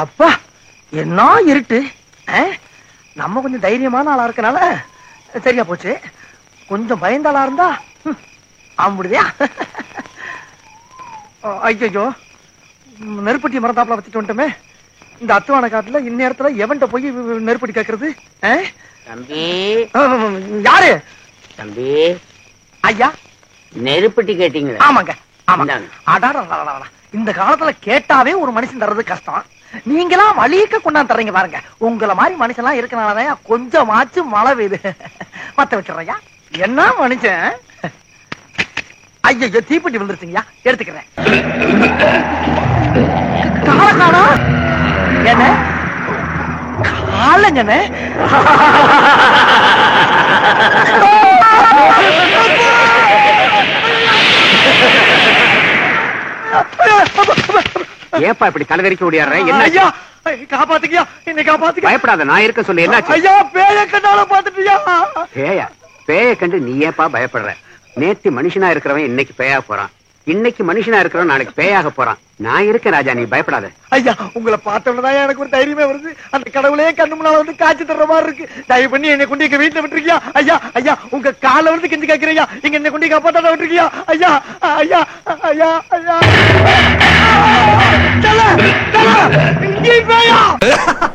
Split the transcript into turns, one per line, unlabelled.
அப்பா என்ன இருட்டு ஆ? நம்ம கொஞ்சம் தைரியமான ஆளா இருக்கனால சரியா போச்சு கொஞ்சம் பயந்த ஆளா இருந்தா ஹம், ஆம்பிடுதியா ஐயோ நெருப்பட்டி மரத்தாப்புல வச்சுட்டு வந்துட்டோமே இந்த அத்துவான காட்டுல இந்நேரத்துல எவன்கிட்ட போய் நெருப்பட்டி கேக்குறது ஆ?
தம்பி
ஆ, யாரு
தம்பி
ஐயா
நெருப்பட்டி கேட்டீங்களா
ஆமாங்க ஆமாங்க
இந்தாங்க.
அடாடா இந்த காலத்துல கேட்டாவே ஒரு மனுஷன் தர்றது கஷ்டம் நீங்களாம் வழிக்க கொண்டாந்து தர்றீங்க பாருங்க உங்களை மாதிரி மனுஷன்லாம் இருக்கனாலதான் கொஞ்சமாச்சும் மழை பெய்யுது பத்த வச்சிடுறையா என்ன மனுஷன் ஐயோ தீப்பெட்டி விழுந்துருச்சுங்கய்யா எடுத்துக்கிறேன் கால காலம் என்ன காலங்கண்ணே
ஏப்பா இப்படி தலைதறிக்க ஓடியாடுற என்ன
ஐயா காப்பாத்துக்கியா என்னை காப்பாத்துக்க
பயப்படாத நான் இருக்க சொல்லு என்னாச்சு
ஐயா பேய கண்ணால பாத்துட்டியா
பேயா பேய கண்டு நீ ஏப்பா பயப்படுற நேத்து மனுஷனா இருக்கிறவன் இன்னைக்கு பேயா போறான் இன்னைக்கு மனுஷனா இருக்கிறவன் நாளைக்கு பேயாக போறான் நான் இருக்கேன் ராஜா நீ பயப்படாத
ஐயா உங்களை பார்த்தவனதான் எனக்கு ஒரு தைரியமே வருது அந்த கடவுளே கண்ணு முன்னால வந்து காட்சி தர்ற மாதிரி இருக்கு தயவு பண்ணி என்னை கொண்டு எங்க வீட்டுல விட்டுருக்கியா ஐயா ஐயா உங்க கால வந்து கெஞ்சி கேக்குறியா இங்க என்னை கொண்டு காப்பாத்தாட விட்டுருக்கியா ஐயா ஐயா ஐயா ஐயா செல்ல, செல்ல, இங்கே பேயா